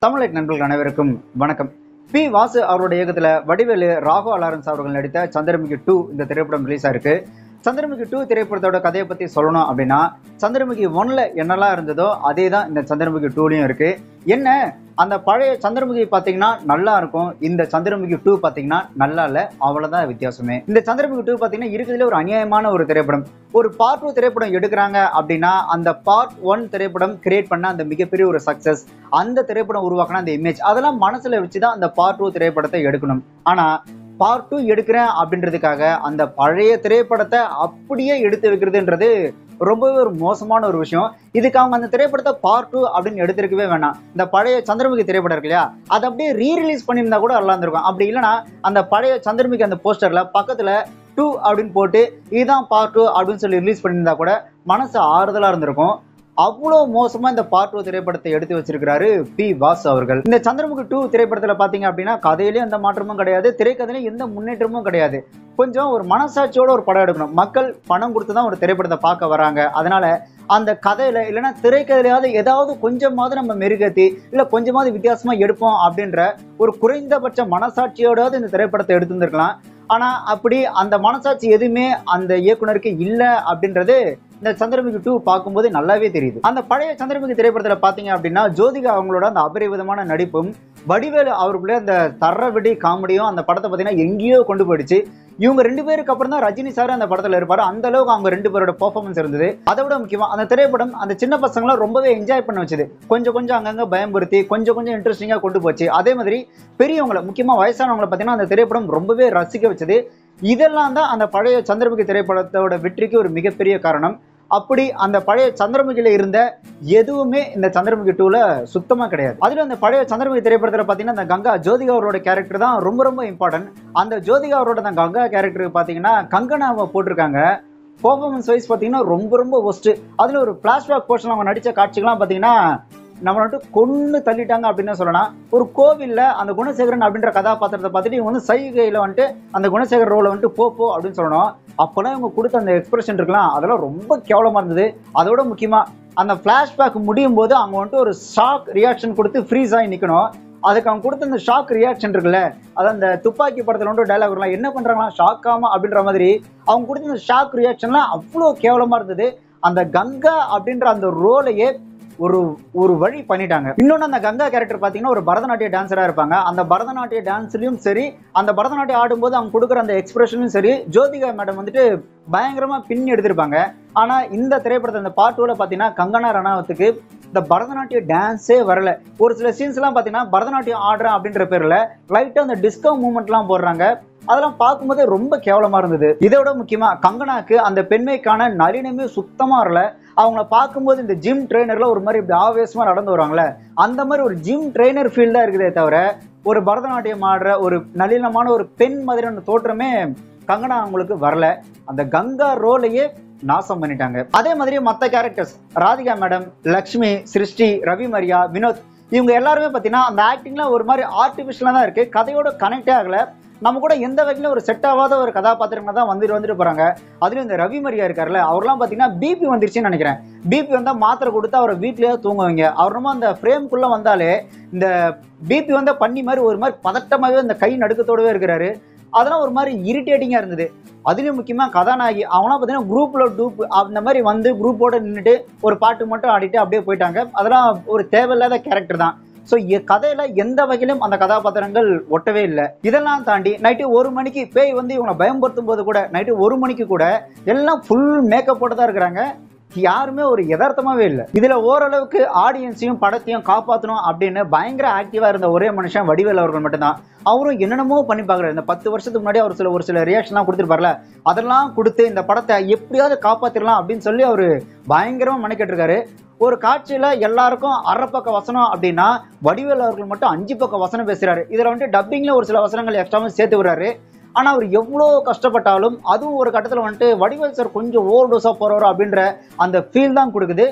தமிழக நண்பர்கள் அனைவருக்கும் வணக்கம் பி வாசு அவருடைய இயக்கத்துல வடிவேலு ராகவ லாரன்ஸ் அவர்கள் நடித்த சந்திரமுகி டூ இந்த திரைப்படம் ரிலீஸ் ஆயிருக்கு சந்திரமுகி டூ திரைப்படத்தோட கதையை பத்தி சொல்லணும் அப்படின்னா சந்திரமுகி ஒன்ல என்னெல்லாம் இருந்ததோ அதே தான் இந்த சந்திரமுகி டூலையும் இருக்கு என்ன அந்த பழைய சந்திரமுகி பாத்தீங்கன்னா நல்லா இருக்கும் இந்த சந்திரமுகி டூ பாத்தீங்கன்னா நல்லா இல்ல அவ்வளவுதான் வித்தியாசமே இந்த சந்திரமுகி டூ பாத்தீங்கன்னா இருக்கிறதுல ஒரு அநியாயமான ஒரு திரைப்படம் ஒரு பார்ட் டூ திரைப்படம் எடுக்கிறாங்க அப்படின்னா அந்த பார்ட் ஒன் திரைப்படம் கிரியேட் பண்ண அந்த மிகப்பெரிய ஒரு சக்சஸ் அந்த திரைப்படம் உருவாக்கின அந்த இமேஜ் அதெல்லாம் மனசுல வச்சுதான் அந்த பார்ட் டூ திரைப்படத்தை எடுக்கணும் ஆனா பார்ட் டூ எடுக்கிறேன் அப்படின்றதுக்காக அந்த பழைய திரைப்படத்தை அப்படியே எடுத்து வைக்கிறதுன்றது ரொம்பவே ஒரு மோசமான ஒரு விஷயம் இதுக்கு அவங்க அந்த திரைப்படத்தை பார்ட் டூ அப்படின்னு எடுத்திருக்கவே வேணாம் இந்த பழைய சந்திரமுகி திரைப்படம் இருக்கு இல்லையா அதை அப்படியே ரீ ரிலீஸ் பண்ணியிருந்தா கூட நல்லா இருந்திருக்கும் அப்படி இல்லைன்னா அந்த பழைய சந்திரமுகி அந்த போஸ்டர்ல பக்கத்துல டூ அப்படின்னு போட்டு இதுதான் பார்ட் டூ அப்படின்னு சொல்லி ரிலீஸ் பண்ணியிருந்தா கூட மனசு ஆறுதலா இருந்திருக்கும் அவ்வளோ மோசமா இந்த பார்ட் டூ திரைப்படத்தை எடுத்து வச்சிருக்கிறாரு பி வாசு அவர்கள் இந்த சந்திரமுகி டூ திரைப்படத்துல பாத்தீங்க அப்படின்னா கதையிலேயும் எந்த மாற்றமும் கிடையாது திரைக்கதையிலும் எந்த முன்னேற்றமும் கிடையாது கொஞ்சம் ஒரு மனசாட்சியோட ஒரு படம் எடுக்கணும் மக்கள் பணம் கொடுத்து தான் ஒரு திரைப்படத்தை பார்க்க வராங்க அதனால அந்த கதையில இல்லைன்னா திரைக்கதையிலாவது ஏதாவது கொஞ்சமாவது நம்ம மெருகேத்தி இல்ல கொஞ்சமாவது வித்தியாசமா எடுப்போம் அப்படின்ற ஒரு குறைந்தபட்ச மனசாட்சியோடாவது இந்த திரைப்படத்தை எடுத்திருந்திருக்கலாம் ஆனா அப்படி அந்த மனசாட்சி எதுவுமே அந்த இயக்குனருக்கு இல்ல அப்படின்றது இந்த சந்திரமுகி டூ பார்க்கும்போது நல்லாவே தெரியுது அந்த பழைய சந்திரமுகி திரைப்படத்துல பாத்தீங்க அப்படின்னா ஜோதிகா அவங்களோட அந்த அபரிவிதமான நடிப்பும் வடிவேலு அவருக்குள்ளே அந்த தர விடி காமெடியும் அந்த படத்தை பார்த்தீங்கன்னா எங்கேயோ கொண்டு போயிடுச்சு இவங்க ரெண்டு பேருக்கு அப்புறம் தான் ரஜினி சார் அந்த படத்துல இருப்பாரு அந்த அளவுக்கு அவங்க ரெண்டு பேரோட பெர்ஃபார்மன்ஸ் இருந்தது அதை விட முக்கியமா அந்த திரைப்படம் அந்த சின்ன பசங்களை ரொம்பவே என்ஜாய் பண்ண வச்சது கொஞ்சம் கொஞ்சம் அங்கங்க பயம்படுத்தி கொஞ்சம் கொஞ்சம் இன்ட்ரெஸ்டிங்கா கொண்டு போச்சு அதே மாதிரி பெரியவங்களை முக்கியமா வயசானவங்களை பார்த்தீங்கன்னா அந்த திரைப்படம் ரொம்பவே ரசிக்க வச்சது இதெல்லாம் தான் அந்த பழைய சந்திரமுகி திரைப்படத்தோட வெற்றிக்கு ஒரு மிகப்பெரிய காரணம் அப்படி அந்த பழைய சந்திரமுகில இருந்த எதுவுமே இந்த சந்திரமுகி டூல சுத்தமா கிடையாது அதுல அந்த பழைய சந்திரமுகி திரைப்படத்துல பாத்தீங்கன்னா அந்த கங்கா ஜோதிகா அவரோட கேரக்டர் தான் ரொம்ப ரொம்ப இம்பார்ட்டன்ட் அந்த ஜோதிகா அவரோட அந்த கங்கா கேரக்டருக்கு பாத்தீங்கன்னா கங்கனாவை போட்டிருக்காங்க பர்ஃபார்மன்ஸ் வைஸ் பார்த்தீங்கன்னா ரொம்ப ரொம்ப ஒஸ்ட்டு அதில் ஒரு ஃப்ளாஷ்பேக் போர்ஷன் அவங்க நடித்த காட்சிகள்லாம் பார்த்தீங்கன்னா நம்ம வந்துட்டு கொன்று தள்ளிட்டாங்க அப்படின்னு சொல்லலாம் ஒரு கோவில்ல அந்த குணசேகரன் அப்படின்ற கதாபாத்திரத்தை பார்த்துட்டு இவங்க வந்து சைகையில் வந்துட்டு அந்த குணசேகர் ரோலை வந்துட்டு போ போ அப்படின்னு சொல்லணும் அப்போலாம் இவங்க கொடுத்த அந்த எக்ஸ்பிரஷன் இருக்கலாம் அதெல்லாம் ரொம்ப கேவலமாக இருந்தது அதோட முக்கியமாக அந்த ஃப்ளாஷ்பேக் முடியும் போது அவங்க வந்துட்டு ஒரு ஷாக் ரியாக்ஷன் கொடுத்து ஃப்ரீஸ் ஆகி நிற்கணும் அதுக்கு அவங்க கொடுத்த அந்த ஷாக் ரியாக்ஷன் இருக்குல்ல அது அந்த துப்பாக்கி படத்துல வந்து டைலாக் வரலாம் என்ன பண்றாங்களா ஷாக் ஆமா அப்படின்ற மாதிரி அவங்க கொடுத்த அந்த ஷாக் ரியாக்ஷன்லாம் அவ்வளோ கேவலமா இருந்தது அந்த கங்கா அப்படின்ற அந்த ரோலையே ஒரு ஒரு வழி பண்ணிட்டாங்க இன்னொன்று அந்த கங்கா கேரக்டர் பார்த்தீங்கன்னா ஒரு பரதநாட்டிய டான்ஸராக இருப்பாங்க அந்த பரதநாட்டிய டான்ஸ்லையும் சரி அந்த பரதநாட்டியம் ஆடும்போது அவங்க கொடுக்குற அந்த எக்ஸ்பிரஷனும் சரி ஜோதிகா மேடம் வந்துட்டு பயங்கரமா பின் எடுத்திருப்பாங்க ஆனா இந்த திரைப்படத்தை இந்த பார்ட் டூல பார்த்தீங்கன்னா கங்கனா ரணாவத்துக்கு இந்த பரதநாட்டிய டான்ஸே வரல ஒரு சில சீன்ஸ் எல்லாம் பார்த்தீங்கன்னா பரதநாட்டியம் ஆடுறேன் அப்படின்ற பேர்ல லைட்டா அந்த டிஸ்கோ மூமெண்ட்லாம் போடுறாங்க அதெல்லாம் பார்க்கும்போதே ரொம்ப கேவலமா இருந்தது இதோட முக்கியமா கங்கனாக்கு அந்த பெண்மைக்கான நளினமே சுத்தமா வரல அவங்கள பார்க்கும்போது இந்த ஜிம் ட்ரெயினர்ல ஒரு மாதிரி இப்படி ஆவேசமா நடந்து வருவாங்கல்ல அந்த மாதிரி ஒரு ஜிம் ட்ரெயினர் ஃபீல் தான் இருக்குதே தவிர ஒரு பரதநாட்டியம் ஆடுற ஒரு நளினமான ஒரு பெண் மாதிரியான தோற்றமே கங்கனா அவங்களுக்கு வரல அந்த கங்கா ரோலையே நாசம் பண்ணிட்டாங்க அதே மாதிரி மற்ற கேரக்டர்ஸ் ராதிகா மேடம் லக்ஷ்மி சிருஷ்டி ரவி மரியா வினோத் இவங்க எல்லாருமே பார்த்தீங்கன்னா அந்த ஆக்டிங்லாம் ஒரு மாதிரி ஆர்டிஃபிஷியலாக தான் இருக்கு கதையோட கனெக்டே ஆகல நம்ம கூட எந்த வகையிலும் ஒரு செட் ஆகாத ஒரு கதாபாத்திரங்கள் தான் வந்துட்டு வந்துட்டு போறாங்க அதுலயும் இந்த ரவி மரியா இருக்காருல்ல அவர்லாம் பாத்தீங்கன்னா பிபி வந்துருச்சுன்னு நினைக்கிறேன் பிபி வந்தா மாத்திரை கொடுத்து அவரை வீட்லயே தூங்குவீங்க அவர் ரொம்ப அந்த ஃப்ரேம்குள்ள வந்தாலே இந்த பிபி வந்தா பண்ணி மாதிரி ஒரு மாதிரி பதட்டமாகவே இந்த கை நடுக்கத்தோடவே இருக்கிறாரு அதெல்லாம் ஒரு மாதிரி இரிட்டேட்டிங்கா இருந்தது அதுலயும் முக்கியமா கதாநாயகி அவங்களாம் பார்த்தீங்கன்னா குரூப்ல டூப் அந்த மாதிரி வந்து குரூப்போட நின்றுட்டு ஒரு பாட்டு மட்டும் ஆடிட்டு அப்படியே போயிட்டாங்க அதெல்லாம் ஒரு தேவையில்லாத கேரக்டர் தான் ஸோ கதையில எந்த வகையிலும் அந்த கதாபாத்திரங்கள் ஒட்டவே இல்லை இதெல்லாம் தாண்டி நைட்டு ஒரு மணிக்கு பேய் வந்து இவங்களை பயன்படுத்தும் போது கூட நைட்டு ஒரு மணிக்கு கூட எல்லாம் ஃபுல் மேக்கப் போட்டு தான் இருக்கிறாங்க யாருமே ஒரு யதார்த்தமாவே இல்லை இதுல ஓரளவுக்கு ஆடியன்ஸையும் படத்தையும் காப்பாற்றணும் அப்படின்னு பயங்கர ஆக்டிவா இருந்த ஒரே மனுஷன் வடிவேல் அவர்கள் மட்டும்தான் அவரும் என்னென்னமோ பண்ணி பார்க்குறாரு இந்த பத்து வருஷத்துக்கு முன்னாடி அவர் சில ஒரு சில ரியாக்ஷன்லாம் கொடுத்துருப்பார்ல அதெல்லாம் கொடுத்து இந்த படத்தை எப்படியாவது காப்பாத்திரலாம் அப்படின்னு சொல்லி அவர் பயங்கரமா மணிக்கிட்டு இருக்காரு ஒரு காட்சியில எல்லாருக்கும் அரை பக்க வசனம் அப்படின்னா வடிவேல் அவர்கள் மட்டும் அஞ்சு பக்க வசனம் பேசுறாரு இதுல வந்துட்டு டப்பிங்ல ஒரு சில வசனங்கள் எக்ஸ்ட்ராவும் சேர்த்து விடுறாரு ஆனா அவர் எவ்வளோ கஷ்டப்பட்டாலும் அதுவும் ஒரு கட்டத்துல வந்துட்டு வடிவேல் சார் கொஞ்சம் ஓவர் டோஸா போறவரோ அப்படின்ற அந்த ஃபீல் தான் கொடுக்குது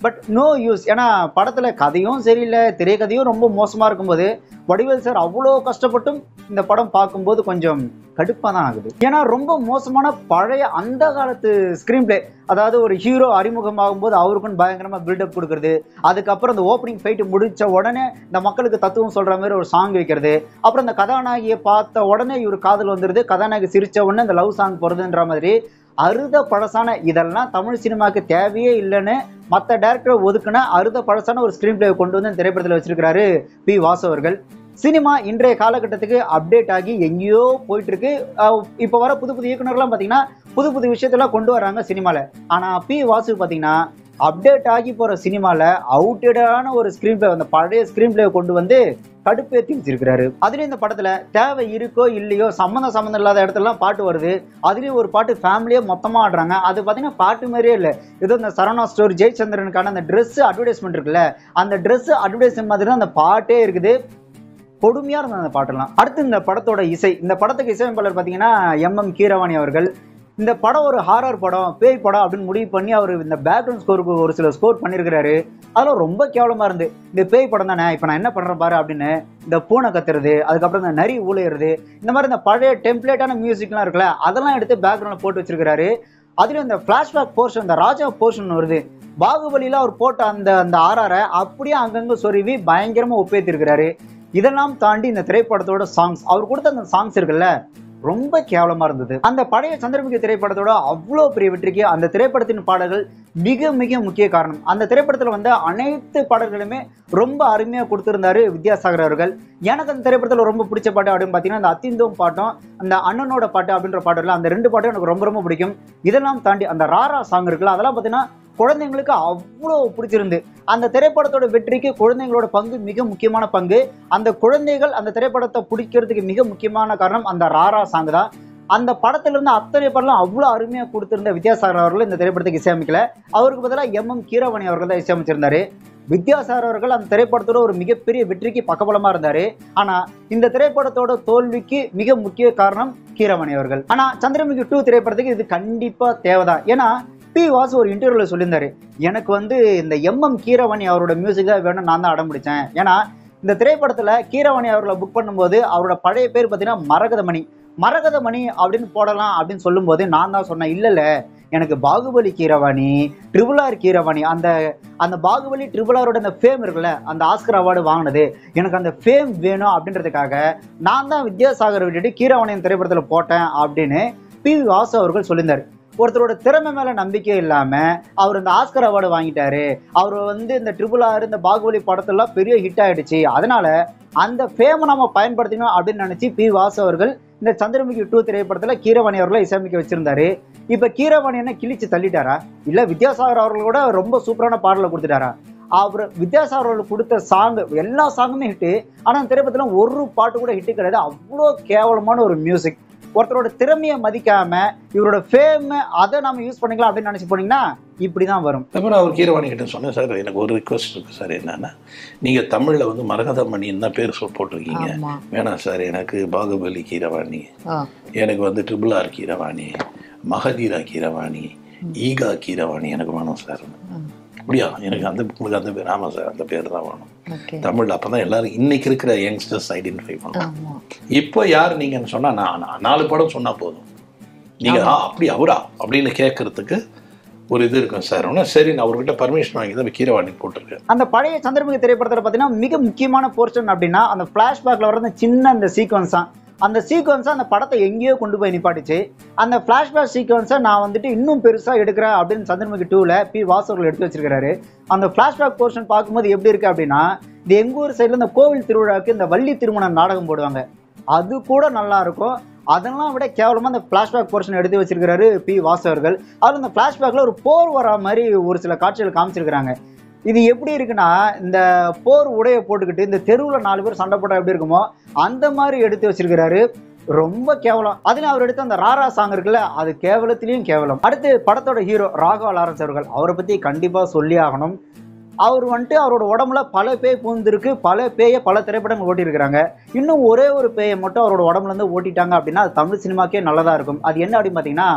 பட் நோ யூஸ் ஏன்னா படத்துல கதையும் சரியில்லை திரைக்கதையும் ரொம்ப மோசமா இருக்கும்போது வடிவேல் சார் அவ்வளோ கஷ்டப்பட்டும் இந்த படம் பார்க்கும்போது கொஞ்சம் கடுப்பாக தான் ஆகுது ஏன்னா ரொம்ப மோசமான பழைய அந்த காலத்து ஸ்க்ரீன் பிளே அதாவது ஒரு ஹீரோ அறிமுகமாகும் போது அவருக்குன்னு பயங்கரமா பில்டப் கொடுக்கறது அதுக்கப்புறம் இந்த ஓப்பனிங் ஃபைட்டு முடிச்ச உடனே இந்த மக்களுக்கு தத்துவம் சொல்ற மாதிரி ஒரு சாங் வைக்கிறது அப்புறம் இந்த கதாநாயகியை பார்த்த உடனே இவர் காதல் வந்துருது கதாநாயகி சிரிச்ச உடனே இந்த லவ் சாங் போறதுன்ற மாதிரி அறுத பழசான இதெல்லாம் தமிழ் சினிமாக்கு தேவையே இல்லைன்னு மற்ற டேரக்டர் ஒதுக்குன அறுத பழசான ஒரு ஸ்க்ரீன் பிளே கொண்டு வந்து இந்த திரைப்படத்தில் வச்சிருக்கிறாரு பி வாசு அவர்கள் சினிமா இன்றைய காலகட்டத்துக்கு அப்டேட் ஆகி எங்கேயோ போயிட்டு இருக்கு அஹ் இப்போ வர புது புது இயக்குனர்லாம் பார்த்தீங்கன்னா புது புது விஷயத்தெல்லாம் கொண்டு வராங்க சினிமாவில் ஆனால் பி வாசு பார்த்தீங்கன்னா அப்டேட் ஆகி போகிற சினிமாவில் அவுட்டடான ஒரு ஸ்க்ரீன் பிளே அந்த பழைய ஸ்க்ரீன் பிளே கொண்டு வந்து கடுப்பேத்தி வச்சிருக்கிறாரு அதுலயும் இந்த படத்துல தேவை இருக்கோ இல்லையோ சம்மந்தம் சம்மந்தம் இல்லாத இடத்துலலாம் பாட்டு வருது அதுலயும் ஒரு பாட்டு ஃபேமிலியே மொத்தமா ஆடுறாங்க அது பாத்தீங்கன்னா பாட்டு மாதிரியே இல்லை ஏதோ இந்த சரவணா ஸ்டோர் ஜெயச்சந்திரனுக்கான அந்த Dress அட்வர்டைஸ்மெண்ட் இருக்குல்ல அந்த Dress அட்வர்டைஸ்மெண்ட் மாதிரி தான் அந்த பாட்டே இருக்குது கொடுமையா இருந்தது அந்த பாட்டெல்லாம் அடுத்து இந்த படத்தோட இசை இந்த படத்துக்கு இசையமைப்பாளர் பாத்தீங்கன்னா எம் எம் கீரவாணி அவர்கள் இந்த படம் ஒரு ஹாரர் படம் பேய் படம் அப்படின்னு முடிவு பண்ணி அவர் இந்த பேக்ரவுண்ட் ஸ்கோருக்கு ஒரு சில ஸ்கோர் பண்ணியிருக்கிறாரு அதெல்லாம் ரொம்ப கேவலமா இருந்து இந்த பேய் படம் தானே இப்போ நான் என்ன பண்றேன் பாரு அப்படின்னு இந்த பூனை கத்துறது அதுக்கப்புறம் இந்த நரி ஊழையிறது இந்த மாதிரி இந்த பழைய டெம்ப்ளேட்டான மியூசிக்லாம் இருக்குல்ல அதெல்லாம் எடுத்து பேக்ரவுண்ட்ல போட்டு வச்சிருக்காரு அதுலயும் இந்த ஃபிளாஷ்பேக் போர்ஷன் இந்த ராஜா போர்ஷன் வருது பாகுபலியில அவர் போட்ட அந்த அந்த ஆர்ஆரை அப்படியே அங்கங்க சொருவி பயங்கரமா ஒப்பேத்திருக்கிறாரு இதெல்லாம் தாண்டி இந்த திரைப்படத்தோட சாங்ஸ் அவர் கொடுத்த அந்த சாங்ஸ் இருக்குல்ல ரொம்ப கேவலமா இருந்தது அந்த பழைய சந்திரமுகி திரைப்படத்தோட அவ்வளோ பெரிய வெற்றிக்கு அந்த திரைப்படத்தின் பாடல்கள் மிக மிக முக்கிய காரணம் அந்த திரைப்படத்துல வந்த அனைத்து பாடல்களுமே ரொம்ப அருமையா கொடுத்திருந்தாரு வித்யாசாகர் அவர்கள் எனக்கு அந்த திரைப்படத்துல ரொம்ப பிடிச்ச பாட்டு அப்படின்னு பார்த்தீங்கன்னா அந்த அத்திந்தோம் பாட்டும் அந்த அண்ணனோட பாட்டு அப்படின்ற பாட்டுல அந்த ரெண்டு பாட்டும் எனக்கு ரொம்ப ரொம்ப பிடிக்கும் இதெல்லாம் தாண்டி அந்த ராரா சாங் இருக்குல்ல அதெல்லாம் பார்த்தீங்கன்னா குழந்தைங்களுக்கு அவ்வளோ பிடிச்சிருந்து அந்த திரைப்படத்தோட வெற்றிக்கு குழந்தைங்களோட பங்கு மிக முக்கியமான பங்கு அந்த குழந்தைகள் அந்த திரைப்படத்தை பிடிக்கிறதுக்கு மிக முக்கியமான காரணம் அந்த ராரா சாங் தான் அந்த படத்துல இருந்த அத்தனை பாடலும் அவ்வளோ அருமையாக கொடுத்திருந்த வித்யாசாகர் அவர்கள் இந்த திரைப்படத்துக்கு இசையமைக்கல அவருக்கு பதிலாக எம் எம் கீரவாணி அவர்கள் தான் இசையமைச்சிருந்தாரு வித்யாசாகர் அவர்கள் அந்த திரைப்படத்தோட ஒரு மிகப்பெரிய வெற்றிக்கு பக்கபலமா இருந்தாரு ஆனா இந்த திரைப்படத்தோட தோல்விக்கு மிக முக்கிய காரணம் கீரவாணி அவர்கள் ஆனா சந்திரமுகி டூ திரைப்படத்துக்கு இது கண்டிப்பா தேவைதான் ஏன்னா பி வாசு ஒரு இன்டர்வியூல சொல்லியிருந்தாரு எனக்கு வந்து இந்த எம் எம் கீரவாணி அவரோட மியூசிக் தான் வேணும் நான் தான் அடம் பிடிச்சேன் ஏன்னா இந்த திரைப்படத்துல கீரவாணி அவர்களை புக் பண்ணும்போது அவரோட பழைய பேர் பார்த்தீங்கன்னா மரகதமணி மரகதமணி அப்படின்னு போடலாம் அப்படின்னு சொல்லும்போது நான் தான் சொன்னேன் இல்ல இல்ல எனக்கு பாகுபலி கீரவாணி ட்ரிபிள் ஆர் கீரவாணி அந்த அந்த பாகுபலி ட்ரிபிள் ஆரோட அந்த ஃபேம் இருக்குல்ல அந்த ஆஸ்கர் அவார்டு வாங்கினது எனக்கு அந்த ஃபேம் வேணும் அப்படின்றதுக்காக நான் தான் வித்யாசாகர் விட்டுட்டு கீரவாணியின் திரைப்படத்தில் போட்டேன் அப்படின்னு பி வாசு அவர்கள் சொல்லியிருந்தார் ஒருத்தரோட திறமை மேல நம்பிக்கை இல்லாம அவர் இந்த ஆஸ்கர் அவார்டு வாங்கிட்டாரு அவர் வந்து இந்த ட்ரிபிள் ஆர் இந்த பாகுபலி படத்தெல்லாம் பெரிய ஹிட் ஆயிடுச்சு அதனால அந்த ஃபேமை நம்ம பயன்படுத்தணும் அப்படின்னு நினைச்சு பி வாசு அவர்கள் இந்த சந்திரமுகி டூ திரைப்படத்துல கீரவாணி அவர்களை இசையமைக்க வச்சிருந்தாரு இப்ப கீரவாணி என்ன கிழிச்சு தள்ளிட்டாரா இல்ல வித்யாசாகர் அவர்கள் கூட ரொம்ப சூப்பரான பாடலை கொடுத்துட்டாரா அவர் வித்யாசாகர் அவர்கள் கொடுத்த சாங் எல்லா சாங்குமே ஹிட்டு ஆனா அந்த திரைப்படத்துல ஒரு பாட்டு கூட ஹிட்டு கிடையாது அவ்வளோ கேவலமான ஒரு மியூசிக் ஒருத்தரோட திறமையை மதிக்காம இவரோட ஃபேம் அதை நம்ம யூஸ் பண்ணிக்கலாம் அப்படின்னு நினைச்சு போனீங்கன்னா இப்படிதான் வரும் அப்புறம் அவர் கீரவாணி கிட்ட சொன்னேன் சார் எனக்கு ஒரு ரிக்வஸ்ட் இருக்கு சார் என்னன்னா நீங்க தமிழ்ல வந்து மரகதமணின்னு தான் பேர் சொல் போட்டிருக்கீங்க ஆமா வேணாம் சார் எனக்கு பாகுபலி கீரவாணி ஆ எனக்கு வந்து ட்ரிபிள் ஆர் கீரவாணி மகதீரா கீரவாணி ஈகா கீரவாணி எனக்கு வேணும் சார் ம். அப்படியா எனக்கு அந்த உங்களுக்கு அந்த பேர் ஆமாம் சார் அந்த பேர் தான் வேணும் ஓகே தமிழ்ல அப்போ தான் எல்லாரும் இன்னைக்கு இருக்கிற யங்ஸ்டர்ஸ் ஐடென்டிஃபை பண்ணலாம் ஆமா இப்போ யார் நீங்கன்னு சொன்னா நான் நான் நாலு படம் சொன்னா போதும் நீங்க ஆ அப்படி அவரா அப்படின்னு கேட்கறதுக்கு ஒரு இது இருக்கும் சார் ஆனால் சரி நான் அவர்கிட்ட பர்மிஷன் வாங்கி தான் கீரவாணி போட்டிருக்கேன் அந்த பழைய சந்திரமுகி திரைப்படத்துல பார்த்தீங்கன்னா மிக முக்கியமான போர்ஷன் அப்படின்னா அந்த ஃபிளாஷ்பேக்ல வர அந்த சின்ன அந்த சீக்வன்ஸ் தான் அந்த சீக்வன்ஸை அந்த படத்தை எங்கேயோ கொண்டு போய் நிப்பாட்டுச்சு அந்த ஃபிளாஷ்பேக் சீக்வன்ஸை நான் வந்துட்டு இன்னும் பெருசாக எடுக்கிறேன் அப்படின்னு சந்திரமுகி டூவில் பி வாசவர்கள் எடுத்து வச்சிருக்காரு அந்த ஃபிளாஷ்பேக் போர்ஷன் பார்க்கும்போது எப்படி இருக்கு அப்படின்னா இந்த எங்க ஊர் சைடில் இந்த கோவில் திருவிழாவுக்கு இந்த வள்ளி திருமண நாடகம் போடுவாங்க அது கூட நல்லா இருக்கும் அதெல்லாம் விட கேவலமா அந்த ஃபிளாஷ்பேக் போர்ஷன் எடுத்து வச்சிருக்காரு பி வாசவர்கள் அதுல இந்த ஃபிளாஷ்பேக்ல ஒரு போர் வரா மாதிரி ஒரு சில காட்சிகள் காமிச்சிருக்கிறாங்க இது எப்படி இருக்குன்னா இந்த போர் உடைய போட்டுக்கிட்டு இந்த தெருவில் நாலு பேர் சண்டை போட்டா எப்படி இருக்குமோ அந்த மாதிரி எடுத்து வச்சிருக்கிறாரு ரொம்ப கேவலம் அதுல அவர் எடுத்த அந்த ராரா சாங் இருக்குல்ல அது கேவலத்திலையும் கேவலம் அடுத்து படத்தோட ஹீரோ ராகவா லாரன்ஸ் அவர்கள் அவரை பத்தி கண்டிப்பா சொல்லி ஆகணும் அவர் வந்துட்டு அவரோட உடம்புல பல பேய் பூந்திருக்கு பல பேயை பல திரைப்படங்கள் ஓட்டியிருக்கிறாங்க இன்னும் ஒரே ஒரு பேயை மட்டும் அவரோட உடம்புல இருந்து ஓட்டிட்டாங்க அப்படின்னா அது தமிழ் சினிமாக்கே நல்லதா இருக்கும் அது என்ன அப்படின்னு பார்த்தீங்கன்னா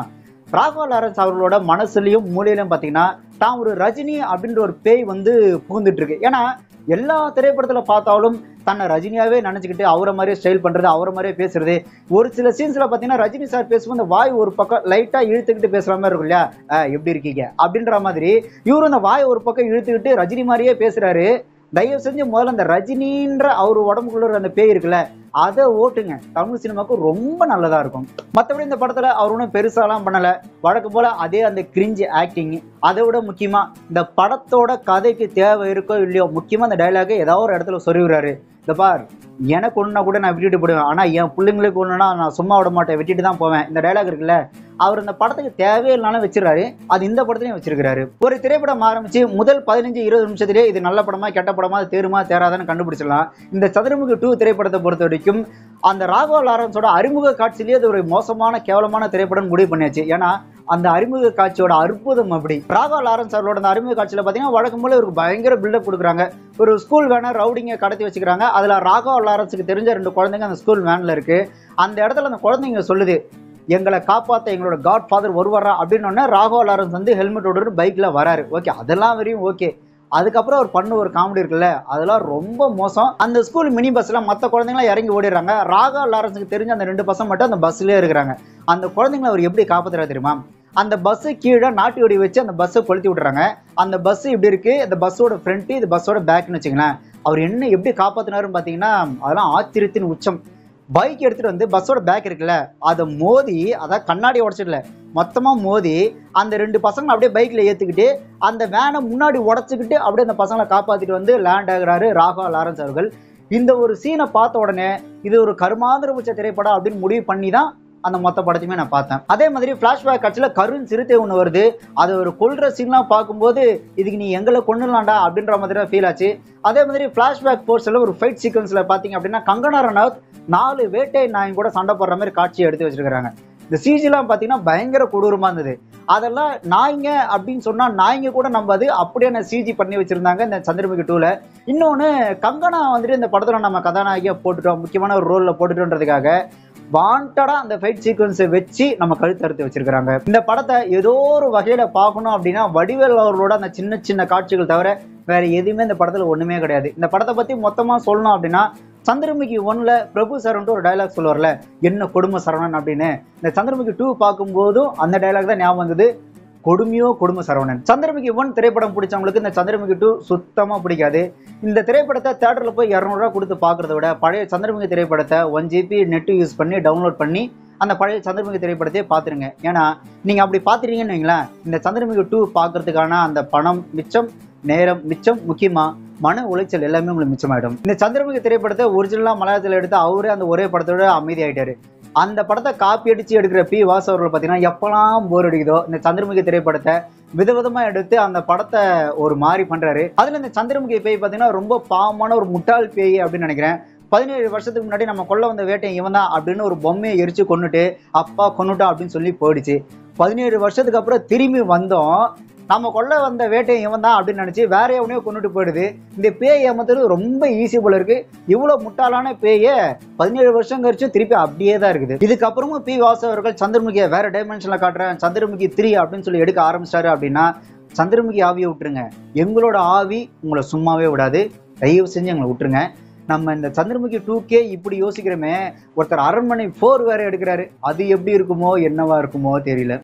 ராகவா லாரன்ஸ் அவர்களோட மனசுலயும் மூலையிலும் பாத்தீங்கன்னா தான் ஒரு ரஜினி அப்படின்ற ஒரு பேய் வந்து புகுந்துட்டு இருக்கு ஏன்னா எல்லா திரைப்படத்துல பார்த்தாலும் தன்னை ரஜினியாவே நினைச்சுக்கிட்டு அவரை மாதிரியே ஸ்டைல் பண்றது அவரை மாதிரியே பேசுறது ஒரு சில சீன்ஸ்ல பாத்தீங்கன்னா ரஜினி சார் பேசும்போது அந்த வாய் ஒரு பக்கம் லைட்டா இழுத்துக்கிட்டு பேசுற மாதிரி இருக்கும் இல்லையா "அஹ், எப்படி இருக்கீங்க அப்படின்ற மாதிரி இவரும் அந்த வாய் ஒரு பக்கம் இழுத்துக்கிட்டு ரஜினி மாதிரியே பேசுறாரு தயவு செஞ்சு முதல்ல அந்த ரஜினின்ற அவர் உடம்புக்குள்ள இருக்கிற அந்த பேய் இருக்குல்ல அதை ஓட்டுங்க தமிழ் சினிமாவுக்கு ரொம்ப நல்லதா இருக்கும் மற்றபடி இந்த படத்துல அவர் ஒன்றும் பெருசாலாம் பண்ணல வழக்கம் போல அதே அந்த கிரிஞ்சு ஆக்டிங் அதை விட முக்கியமா இந்த படத்தோட கதைக்கு தேவை இருக்கோ இல்லையோ முக்கியமா அந்த டைலாக ஏதாவது ஒரு இடத்துல சொருகிறாரு இந்த பார் எனக்கு ஒண்ணுனா கூட நான் விட்டுட்டு போடுவேன் ஆனா என் பிள்ளைங்களுக்கு ஒண்ணுனா நான் சும்மா விட மாட்டேன் விட்டுட்டு தான் போவேன் இந்த டைலாக் இருக்குல்ல அவர் இந்த படத்துக்கு தேவையில்லைனாலும் வச்சிருக்காரு அது இந்த படத்துலயும் வச்சிருக்காரு ஒரு திரைப்படம் ஆரம்பிச்சு முதல் பதினஞ்சு இருபது நிமிஷத்திலே இது நல்ல படமா கெட்ட படமா அது தேருமா தேராதான்னு கண்டுபிடிச்சிடலாம் இந்த சதுரமுகி டூ திரைப்படத்தை பொறுத்த வரைக்கும் அந்த ராகவ லாரன்ஸோட அறிமுக காட்சியிலேயே அது ஒரு மோசமான கேவலமான திரைப்படம் முடிவு பண்ணியாச்சு ஏன்னா அந்த அறிமுக காட்சியோட அற்புதம் அப்படி ராகவ லாரன்ஸ் அவரோட அந்த அறிமுக காட்சியில பாத்தீங்கன்னா வழக்கம் போல இவருக்கு பயங்கர பில்டப் கொடுக்குறாங்க ஒரு ஸ்கூல் வேனை ரவுடிங்க கடத்தி வச்சுக்கிறாங்க அதுல ராகவ லாரன்ஸுக்கு தெரிஞ்ச ரெண்டு குழந்தைங்க அந்த ஸ்கூல் வேன்ல இருக்கு அந்த இடத்துல அந்த குழந்தைங்க சொல்லுது எங்களை காப்பாத்த எங்களோட காட் ஃபாதர் வருவாரா அப்படின்னு உடனே ராகவ லாரன்ஸ் வந்து ஹெல்மெட்டோட பைக்ல வராரு ஓகே அதெல்லாம் வரையும் ஓகே அதுக்கப்புறம் அவர் பண்ண ஒரு காமெடி இருக்குல்ல அதெல்லாம் ரொம்ப மோசம் அந்த ஸ்கூல் மினி பஸ்ல மற்ற குழந்தைங்களாம் இறங்கி ஓடிடுறாங்க ராகா லாரன்ஸுக்கு தெரிஞ்ச அந்த ரெண்டு பசங்க மட்டும் அந்த பஸ்லயே இருக்கிறாங்க அந்த குழந்தைங்களை அவர் எப்படி காப்பாத்துறாரு தெரியுமா அந்த பஸ் கீழே நாட்டு வெடி வச்சு அந்த பஸ்ஸை கொளுத்தி விட்டுறாங்க அந்த பஸ் இப்படி இருக்கு இந்த பஸ்ஸோட ஃப்ரண்ட் இது பஸ்ஸோட பேக்னு வச்சுங்களேன் அவர் என்ன எப்படி காப்பாத்தினாருன்னு பாத்தீங்கன்னா அதெல்லாம் ஆச்சரியத்தின் உச்சம் பைக் எடுத்துட்டு வந்து பஸ்ஸோட பேக் இருக்குல்ல அதை மோதி அதான் கண்ணாடி உடச்சிடல மொத்தமா மோதி அந்த ரெண்டு பசங்களை அப்படியே பைக்ல ஏத்துக்கிட்டு அந்த வேனை முன்னாடி உடச்சிக்கிட்டு அப்படியே அந்த பசங்களை காப்பாத்திட்டு வந்து லேண்ட் ஆகுறாரு ராகவா லாரன்ஸ் அவர்கள் இந்த ஒரு சீனை பார்த்த உடனே இது ஒரு கருமாந்திர உச்ச திரைப்படம் அப்படின்னு முடிவு பண்ணி தான் அந்த மொத்த படத்தையுமே நான் பார்த்தேன் அதே மாதிரி ஃபிளாஷ்பேக் காட்சியில் கருண் சிறுத்தை ஒன்று வருது அது ஒரு கொல்ற சீன்லாம் பார்க்கும்போது இதுக்கு நீ எங்களை கொண்டுலாம்டா அப்படின்ற மாதிரி தான் ஃபீல் ஆச்சு அதே மாதிரி ஃபிளாஷ்பேக் போர்ஸில் ஒரு ஃபைட் சீக்வன்ஸில் பார்த்தீங்க அப்படின்னா கங்கனா ரனாவத் நாலு வேட்டை நாயும் கூட சண்டை போடுற மாதிரி காட்சியை எடுத்து வச்சிருக்காங்க இந்த சிஜிலாம் பார்த்தீங்கன்னா பயங்கர கொடூரமாக இருந்தது அதெல்லாம் நாய்ங்க அப்படின்னு சொன்னால் நாய்ங்க கூட நம்ம அது அப்படியே சிஜி பண்ணி வச்சிருந்தாங்க இந்த சந்திரமுகி டூவில் இன்னொன்று கங்கனா வந்துட்டு இந்த படத்தில் நம்ம கதாநாயகியாக போட்டுட்டோம் முக்கியமான ஒரு ரோலில் போட்டுட்டோன்றதுக்காக வாண்டடா அந்த ஃபைட் சீக்வன்ஸை வச்சு நம்ம கழுத்தறுத்து வச்சிருக்காங்க இந்த படத்தை ஏதோ ஒரு வகையில பார்க்கணும் அப்படின்னா வடிவேல் அவர்களோட அந்த சின்ன சின்ன காட்சிகள் தவிர வேற எதுவுமே இந்த படத்துல ஒண்ணுமே கிடையாது இந்த படத்தை பத்தி மொத்தமா சொல்லணும் அப்படின்னா சந்திரமுகி ஒன்ல பிரபு சரவன்ட்டு ஒரு டைலாக் சொல்லுவார்ல என்ன கொடுமை சரவணன் அப்படின்னு இந்த சந்திரமுகி டூ பார்க்கும்போதும் அந்த டைலாக் தான் ஞாபகம் வந்தது கொடுமையோ கொடுமை சரவணன் சந்திரமுகி ஒன் திரைப்படம் பிடிச்சவங்களுக்கு இந்த சந்திரமுகி டூ சுத்தமா பிடிக்காது இந்த திரைப்படத்தை தேட்டரில் போய் இரநூறுவா கொடுத்து பார்க்கறத விட பழைய சந்திரமுகி திரைப்படத்தை ஒன் ஜிபி நெட் யூஸ் பண்ணி டவுன்லோட் பண்ணி அந்த பழைய சந்திரமுகி திரைப்படத்தையே பார்த்துருங்க ஏன்னா நீங்கள் அப்படி பார்த்துட்டீங்கன்னு வைங்களேன் இந்த சந்திரமுகி டூ பார்க்கறதுக்கான அந்த பணம் மிச்சம் நேரம் மிச்சம் முக்கியமாக மன உளைச்சல் எல்லாமே உங்களுக்கு மிச்சமாயிடும் இந்த சந்திரமுகி திரைப்படத்தை ஒரிஜினலாக மலையாளத்தில் எடுத்து அவரே அந்த ஒரே படத்தோட அமைதியாயிட்டாரு அந்த படத்தை காப்பி அடிச்சு எடுக்கிற பி வாசு அவர்கள் பார்த்தீங்கன்னா எப்பெல்லாம் போர் அடிக்குதோ இந்த சந்திரமுகி திரைப்படத்தை விதவிதமா எடுத்து அந்த படத்தை ஒரு மாதிரி பண்றாரு அதுல இந்த சந்திரமுகி பேய் பார்த்தீங்கன்னா ரொம்ப பாவமான ஒரு முட்டாள் பேய் அப்படின்னு நினைக்கிறேன் பதினேழு வருஷத்துக்கு முன்னாடி நம்ம கொல்ல வந்த வேட்டை இவன் தான் அப்படின்னு ஒரு பொம்மையை எரிச்சு கொன்னுட்டு அப்பா கொன்னுட்டா அப்படின்னு சொல்லி போயிடுச்சு பதினேழு வருஷத்துக்கு அப்புறம் திரும்பி வந்தோம் நம்ம கொல்ல வந்த வேட்டை இவன் தான் அப்படின்னு நினைச்சு வேற எவனையோ கொண்டுட்டு போயிடுது இந்த பேய் ஏமாத்துறது ரொம்ப ஈஸி போல இருக்கு இவ்வளவு முட்டாளான பேய பதினேழு வருஷம் கழிச்சு திருப்பி அப்படியே தான் இருக்குது இதுக்கப்புறமும் பி வாசு அவர்கள் சந்திரமுகியை வேற டைமென்ஷன்ல காட்டுறேன் சந்திரமுகி த்ரீ அப்படின்னு சொல்லி எடுக்க ஆரம்பிச்சிட்டாரு அப்படின்னா சந்திரமுகி ஆவியை விட்டுருங்க எங்களோட ஆவி உங்களை சும்மாவே விடாது தயவு செஞ்சு எங்களை விட்டுருங்க நம்ம இந்த சந்திரமுகி டூ கே இப்படி யோசிக்கிறோமே ஒருத்தர் அரண்மனை ஃபோர் வேற எடுக்கிறாரு அது எப்படி இருக்குமோ என்னவா இருக்குமோ தெரியல